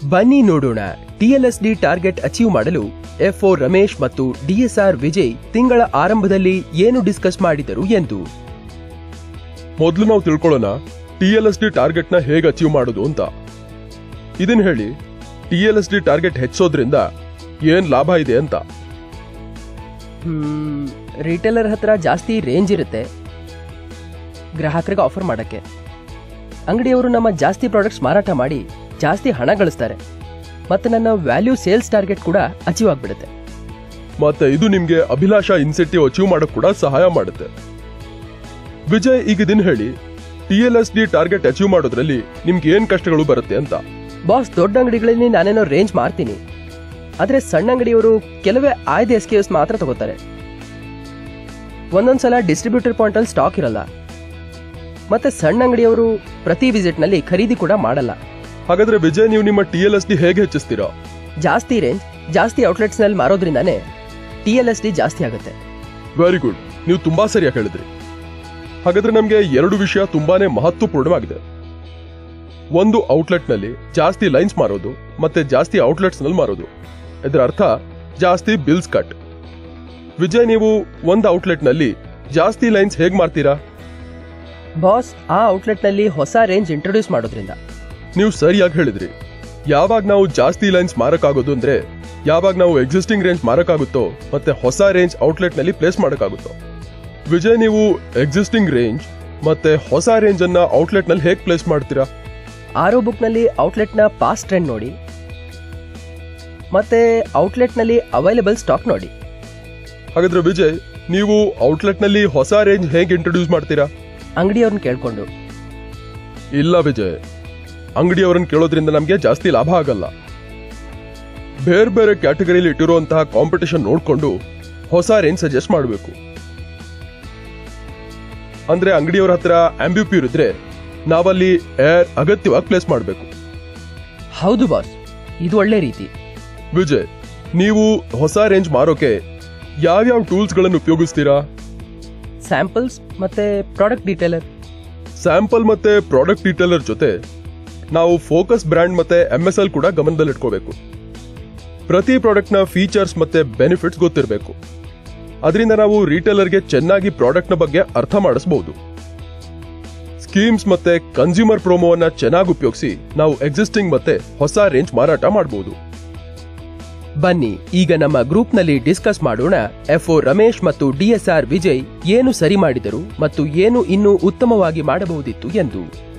ಬನ್ನಿ ನೋಡೋಣ ಟಿಎಲ್ಎಸ್ಡಿ target achieve ಮಾಡಲು ಎಫ್ಒ ರಮೇಶ್ ಮತ್ತು ಡಿಎಸ್ಆರ್ ವಿಜಯ್ ತಿಂಗಳ ಆರಂಭದಲ್ಲಿ ಏನು ಡಿಸ್ಕಸ್ ಮಾಡಿದರು ಎಂದು ಮೊದಲು ನಾವು ತಿಳ್ಕೊಳ್ಳೋಣ ಟಿ ಎಲ್ ಎಸ್ ಡಿ ಟಾರ್ಗೆಟ್ನ ಹೇಗೆ ಅಚೀವ್ ಮಾಡೋದು ಅಂತ ಇದನ್ನ ಹೇಳಿ T L S D target ಹೆಚ್ಚೋದ್ರಿಂದ ಏನ್ ಲಾಭ ಇದೆ ಅಂತ ರಿಟೇಲರ್ ಹತ್ರ ಜಾಸ್ತಿ ರೇಂಜ್ ಇರುತ್ತೆ ಗ್ರಾಹಕರಿಗೆ ಆಫರ್ ಮಾಡಕ್ಕೆ ಅಂಗಡಿಯವರು ನಮ್ಮ ಜಾಸ್ತಿ ಪ್ರಾಡಕ್ಟ್ಸ್ ಮಾರಾಟ ಮಾಡಿ ಜಾಸ್ತಿ ಹಣ ಗಳಿಸ್ತಾರೆ ಮತ್ತೆ ನನ್ನ ವ್ಯಾಲ್ಯೂ ಸೇಲ್ಸ್ ಟಾರ್ಗೆಟ್ ಕೂಡ ಅಚೀವ್ ಆಗ್ಬಿಡುತ್ತೆ ಮತ್ತೆ ಇದು ನಿಮ್ಗೆ ಅಭಿಲಾಷ ಇನ್ಸೆಂಟಿವ್ ಅಚೀವ್ ಮಾಡಕ್ ಕೂಡ ಸಹಾಯ ಮಾಡುತ್ತೆ ವಿಜಯ್ ಈಗ ಇದನ್ನ ಹೇಳಿ T L S D target achieve ಮಾಡೋದ್ರಲ್ಲಿ ನಿಮ್ಗೆ ಏನ್ ಕಷ್ಟಗಳು ಬರುತ್ತೆ ಅಂತ ಬಾಸ್ ದೊಡ್ಡ ಅಂಗಡಿಗಳಲ್ಲಿ ನಾನೇನೋ ರೇಂಜ್ ಮಾಡ್ತೀನಿ ಆದ್ರೆ ಸಣ್ಣ ಅಂಗಡಿಯವರು ಕೆಲವೇ ಆಯ್ದ ಎಸ್ ಕೆ ಮಾತ್ರ ತಗೋತಾರೆ ಒಂದೊಂದ್ಸಲ ಡಿಸ್ಟ್ರಿಬ್ಯೂಟರ್ ಪಾಯಿಂಟ್ ಅಲ್ಲಿ ಸ್ಟಾಕ್ ಇರಲ್ಲ ಮತ್ತೆ ಸಣ್ಣ ಅಂಗಡಿಯವರು ಪ್ರತಿ ವಿಸಿಟ್ ನಲ್ಲಿ ಖರೀದಿ ಕೂಡ ಮಾಡಲ್ಲ ಹಾಗಾದ್ರೆ ವಿಜಯ್ ನೀವು ನಿಮ್ಮ ಟಿ ಎಲ್ ಎಸ್ ಡಿ ಹೇಗೆ ಹೆಚ್ಚಿಸ್ತೀರಾ ಜಾಸ್ತಿ ರೇಂಜ್ ಜಾಸ್ತಿ ಔಟ್ಲೆಟ್ಸ್ ನಲ್ಲಿ ಮಾರೋದ್ರಿಂದಾನೇ ಟಿ ಎಲ್ ಎಸ್ ಡಿ ಜಾಸ್ತಿ ಆಗುತ್ತೆ ವೆರಿ ಗುಡ್ ನೀವು ತುಂಬಾ ಸರಿಯಾಗಿ ಹೇಳಿದ್ರಿ ಹಾಗಾದ್ರೆ ನಮ್ಗೆ ಎರಡು ವಿಷಯ ತುಂಬಾನೇ ಮಹತ್ವಪೂರ್ಣವಾಗಿದೆ ಒಂದು ಔಟ್ಲೆಟ್ ನಲ್ಲಿ ಜಾಸ್ತಿ ಲೈನ್ಸ್ ಮಾರೋದು ಮತ್ತೆ ಜಾಸ್ತಿ ಔಟ್ಲೆಟ್ಸ್ ನಲ್ಲಿ ಮಾರೋದು ಇದರ ಅರ್ಥ ಜಾಸ್ತಿ ಬಿಲ್ಸ್ ಕಟ್ ವಿಜಯ್ ನೀವು ಒಂದು ಔಟ್ಲೆಟ್ ನಲ್ಲಿ ಜಾಸ್ತಿ ಲೈನ್ಸ್ ಹೇಗ್ ಮಾಡ್ತೀರಾ ಬಾಸ್ ಆ ಔಟ್ಲೆಟ್ ನಲ್ಲಿ ಹೊಸ ರೇಂಜ್ ಇಂಟ್ರೊಡ್ಯೂಸ್ ಮಾಡೋದ್ರಿಂದ ನೀವು ಸರಿಯಾಗಿ ಹೇಳಿದ್ರಿ ಯಾವಾಗ ನಾವು ಜಾಸ್ತಿ ಲೈನ್ಸ್ ಮಾರಕ್ಕಾಗೋದು ಅಂದ್ರೆ ಯಾವಾಗ ನಾವು ಎಕ್ಸಿಸ್ಟಿಂಗ್ ರೇಂಜ್ ಮಾರಕ್ಕಾಗುತ್ತೋ ಮತ್ತೆ ಹೊಸ ರೇಂಜ್ ಔಟ್ಲೆಟ್ ನಲ್ಲಿ ಪ್ಲೇಸ್ ಮಾಡಕ್ಕಾಗುತ್ತೋ ವಿಜಯ್ ನೀವು ಎಕ್ಸಿಸ್ಟಿಂಗ್ ರೇಂಜ್ ಮತ್ತೆ ಹೊಸ ರೇಂಜ್ ಅನ್ನ ಔಟ್ಲೆಟ್ ನಲ್ಲಿ ಹೇಗ್ ಪ್ಲೇಸ್ ಮಾಡ್ತೀರಾ ಆರೋ ಬುಕ್ ನಲ್ಲಿ ಔಟ್ಲೆಟ್ ನ ಪಾಸ್ಟ್ ಟ್ರೆಂಡ್ ನೋಡಿ ಮತ್ತೆ ಔಟ್ಲೆಟ್ ನಲ್ಲಿ ಅವೈಲೇಬಲ್ ಸ್ಟಾಕ್ ನೋಡಿ ಹಾಗಾದ್ರೆ ವಿಜಯ್ ನೀವು ಔಟ್ಲೆಟ್ ನಲ್ಲಿ ಹೊಸ ರೇಂಜ್ ಹೇಗೆ ಇಂಟ್ರೊಡ್ಯೂಸ್ ಮಾಡ್ತೀರಾ ಅಂಗಡಿಯವ್ರನ್ನ ಕೇಳ್ಕೊಂಡು ಇಲ್ಲ ವಿಜಯ್ ಅಂಗಡಿಯವರನ್ನ ಕೇಳೋದ್ರಿಂದ ನಮಗೆ ಜಾಸ್ತಿ ಲಾಭ ಆಗಲ್ಲ ಬೇರೆ ಬೇರೆ ಕ್ಯಾಟಗರಿಯಲ್ಲಿ ಇಟ್ಟಿರುವಂತಹ ಕಾಂಪಿಟೇಷನ್ ನೋಡ್ಕೊಂಡು ಹೊಸ ರೇಂಜ್ ಸಜೆಸ್ಟ್ ಮಾಡಬೇಕು ಅಂದ್ರೆ ಅಂಗಡಿಯವರ ಹತ್ರ ಆಂಬ್ಯೂಪ್ಯೂರ್ ಇದ್ರೆ ನಾವಲ್ಲಿ ಏರ್ ಅಗತ್ಯವಾಗಿ ಪ್ಲೇಸ್ ಮಾಡಬೇಕು ಹೌದು ಬಾಸ್ ಇದು ಒಳ್ಳೆ ರೀತಿ ವಿಜಯ್ ನೀವು ಹೊಸ ರೇಂಜ್ ಮಾರೋಕೆ ಯಾವ್ಯಾವ ಟೂಲ್ಸ್ ಗಳನ್ನು ಉಪಯೋಗಿಸ್ತೀರಾ ಸ್ಯಾಂಪಲ್ಸ್ ಮತ್ತೆ ಪ್ರಾಡಕ್ಟ್ ಡೀಟೇಲರ್ ಸ್ಯಾಂಪಲ್ ಮತ್ತೆ ಪ್ರಾಡಕ್ಟ್ ಡೀಟೇಲರ್ ಜೊತೆ ನಾವು ಫೋಕಸ್ ಬ್ರ್ಯಾಂಡ್ ಮತ್ತೆ ಎಂ ಎಸ್ ಎಲ್ ಕೂಡ ಗಮನದಲ್ಲಿಟ್ಕೋಬೇಕು ಪ್ರತಿ ಪ್ರಾಡಕ್ಟ್ನ ಫೀಚರ್ಸ್ ಮತ್ತೆ ಬೆನಿಫಿಟ್ಸ್ ಗೊತ್ತಿರಬೇಕು ಅದರಿಂದ ನಾವು ರಿಟೇಲರ್ಗೆ ಚೆನ್ನಾಗಿ ಪ್ರಾಡಕ್ಟ್ನ ಬಗ್ಗೆ ಅರ್ಥ ಮಾಡಿಸಬಹುದು ಸ್ಕೀಮ್ಸ್ ಮತ್ತೆ ಕನ್ಸ್ಯೂಮರ್ ಪ್ರೋಮೋವನ್ನ ಚೆನ್ನಾಗಿ ಉಪಯೋಗಿಸಿ ನಾವು ಎಕ್ಸಿಸ್ಟಿಂಗ್ ಮತ್ತೆ ಹೊಸ ರೇಂಜ್ ಮಾರಾಟ ಮಾಡಬಹುದು ಬನ್ನಿ ಈಗ ನಮ್ಮ ಗ್ರೂಪ್ನಲ್ಲಿ ಡಿಸ್ಕಸ್ ಮಾಡೋಣ ಎಫ್ಒ ರಮೇಶ್ ಮತ್ತು ಡಿಎಸ್ಆರ್ ವಿಜಯ್ ಏನು ಸರಿ ಮಾಡಿದರು ಮತ್ತು ಏನು ಇನ್ನೂ ಉತ್ತಮವಾಗಿ ಮಾಡಬಹುದಿತ್ತು ಎಂದು